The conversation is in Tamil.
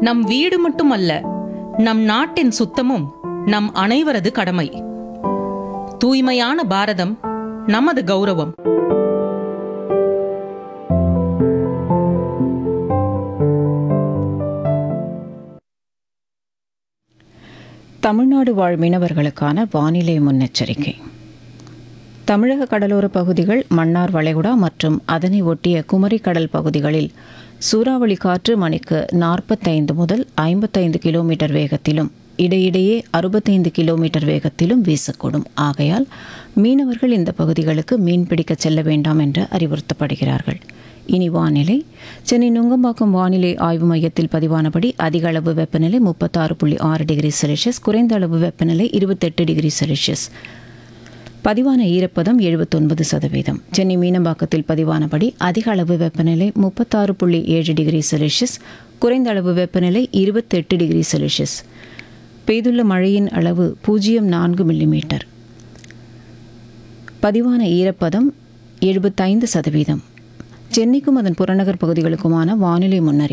நம் வீடு மட்டுமல்ல நம் நாட்டின் சுத்தமும் நம் அனைவரது கடமை தூய்மையான பாரதம் நமது கௌரவம் தமிழ்நாடு வாழ் மீனவர்களுக்கான வானிலை முன்னெச்சரிக்கை தமிழக கடலோர பகுதிகள் மன்னார் வளைகுடா மற்றும் அதனை ஒட்டிய குமரி கடல் பகுதிகளில் சூறாவளி காற்று மணிக்கு நாற்பத்தைந்து முதல் ஐம்பத்தைந்து கிலோமீட்டர் வேகத்திலும் இடையிடையே அறுபத்தைந்து கிலோமீட்டர் வேகத்திலும் வீசக்கூடும் ஆகையால் மீனவர்கள் இந்த பகுதிகளுக்கு மீன்பிடிக்க செல்ல வேண்டாம் என்று அறிவுறுத்தப்படுகிறார்கள் இனி வானிலை சென்னை நுங்கம்பாக்கம் வானிலை ஆய்வு மையத்தில் பதிவானபடி அதிக அளவு வெப்பநிலை முப்பத்தாறு புள்ளி ஆறு டிகிரி செல்சியஸ் குறைந்த அளவு வெப்பநிலை இருபத்தெட்டு டிகிரி செல்சியஸ் பதிவான ஈரப்பதம் எழுபத்தொன்பது சதவீதம் சென்னை மீனம்பாக்கத்தில் பதிவானபடி அதிக அளவு வெப்பநிலை முப்பத்தாறு புள்ளி ஏழு டிகிரி செல்சியஸ் குறைந்த அளவு வெப்பநிலை இருபத்தெட்டு டிகிரி செல்சியஸ் பெய்துள்ள மழையின் அளவு பூஜ்ஜியம் நான்கு மில்லிமீட்டர் பதிவான ஈரப்பதம் எழுபத்தைந்து சதவீதம் சென்னைக்கும் அதன் புறநகர் பகுதிகளுக்குமான வானிலை முன்னறிவிப்பு